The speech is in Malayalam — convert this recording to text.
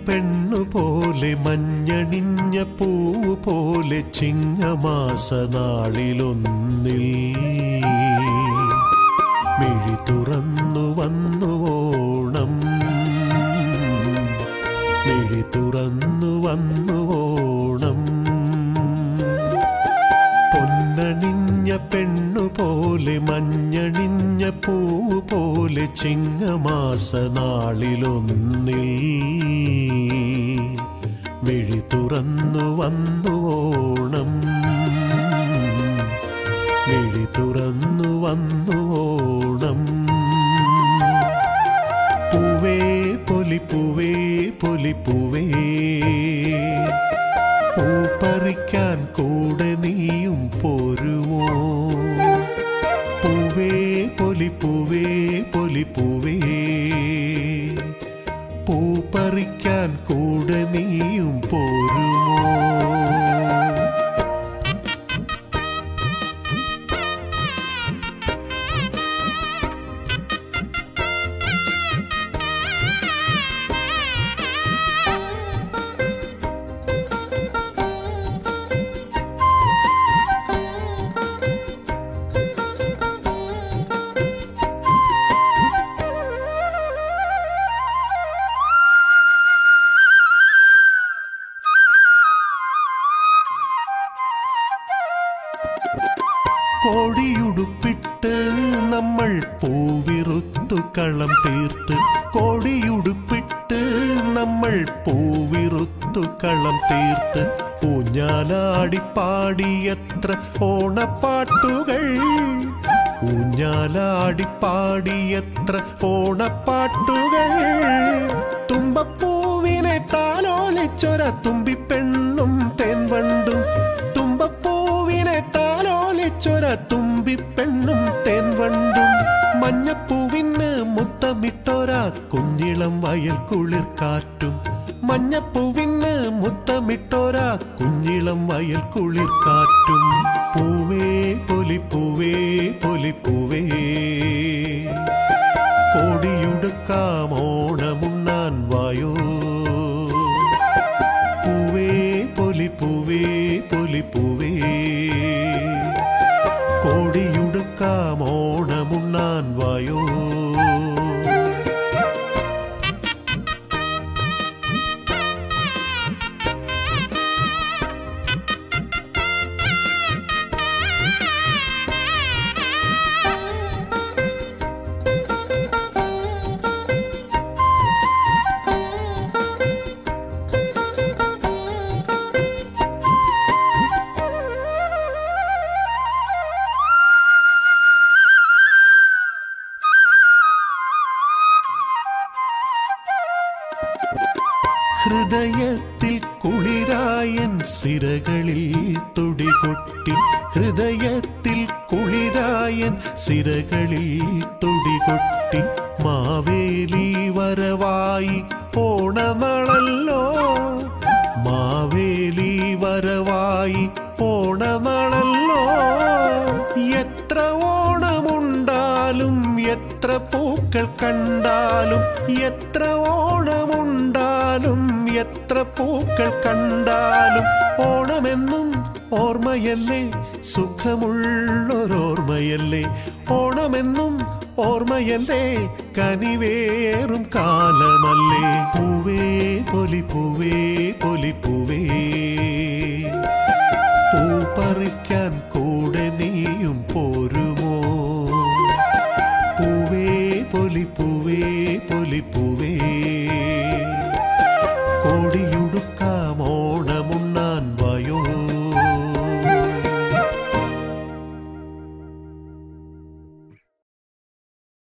പെണ്ണു പോലെ മഞ്ഞണിഞ്ഞ പൂവ് പോലെ ചിങ്ങമാസ നാളിലൊന്നിൽ മിഴി തുറന്നു വന്നു ഓണം മിഴി തുറന്നു വന്നു ഓണം പൊന്നണിഞ്ഞ പെണ്ണു പോലെ മഞ്ഞണിഞ്ഞ പൂവ് പോലെ ചിങ്ങമാസ നാളിലൊന്നിൽ മിഴി തുറന്നു വന്നു ഓണം മിഴി തുറന്നു വന്നു ഓണം പൂവേ പൊലിപ്പൂവേ പൊലിപ്പൂവേ പൂ പറിക്കാൻ കൂടെ നീയും പോരുമോ പൂവേ പൊലിപ്പൂവേ പൊലിപ്പൂവേ പൂ പറിക്കാൻ കൂടെ നീയും പോരുമോ കോടിയുടുപ്പിട്ട് നമ്മൾ പൂവിറുത്തു കളം തീർത്ത് കോടിയുടുപ്പിട്ട് നമ്മൾ പൂവിറുത്തു കളം തീർത്ത് ഊഞ്ഞാലാടി പാടിയത്ര ഓണപ്പാട്ടുകൾ ഊഞ്ഞാലാടി പാടിയത്ര ഓണപ്പാട്ടുകൾ തുമ്പപ്പൂവിനെ താലോലിച്ചൊര തുമ്പിപ്പെണ്ണും തേൻവണ്ടും തുമ്പപ്പൂവിനെ താലോലിച്ചൊര തുമ്പിപ്പെണ്ണും തേൻവണ്ടും മഞ്ഞപ്പൂവിന് മുത്തമിട്ടൊരാ കുഞ്ഞിളം വയൽ കുളിർ കാറ്റും മഞ്ഞപ്പൂവിന് മുത്തമിട്ടൊരാ കുഞ്ഞിളം വയൽ കുളിർ കാറ്റും പൂവേ പൊലിപ്പൂവേ പൊലിപ്പൂവേ കോടിയുടുക്കാം ഓണമുണ്ണാൻ വായോ പൂവേ പൊലിപ്പൂവേ പൊലിപ്പൂവേ കോടിയുടുക്കാം ഓണമുണ്ണാൻ വായോ ഹൃദയത്തിൽ കുളിരായൻ സിരകളിൽ തുടികൊട്ടി ഹൃദയത്തിൽ കുളിരായൻ സിരകളിൽ തുടികൊട്ടി മാവേലി വരവായി ഓണനാളല്ലോ മാവേലി വരവായി ഓണനാളല്ലോ എത്ര ഓണമുണ്ടാലും എത്ര പൂക്കൾ കണ്ടാലും എത്ര ഓണമുണ്ടാലും എത്ര പൂക്കൾ കണ്ടാലും ഓണമെന്നും ഓർമ്മയല്ലേ സുഖമുള്ളൊരോർമ്മയല്ലേ ഓണമെന്നും ഓർമ്മയല്ലേ കനിവേറും കാലമല്ലേ പൂവേ പൊലിപ്പൂവേ പൊലിപ്പൂവേ പൂ പറിക്കാൻ കൂടെ നീയും പോരുമോ പൂവേ പൊലിപ്പൂവേ പൊലിപ്പൂവേ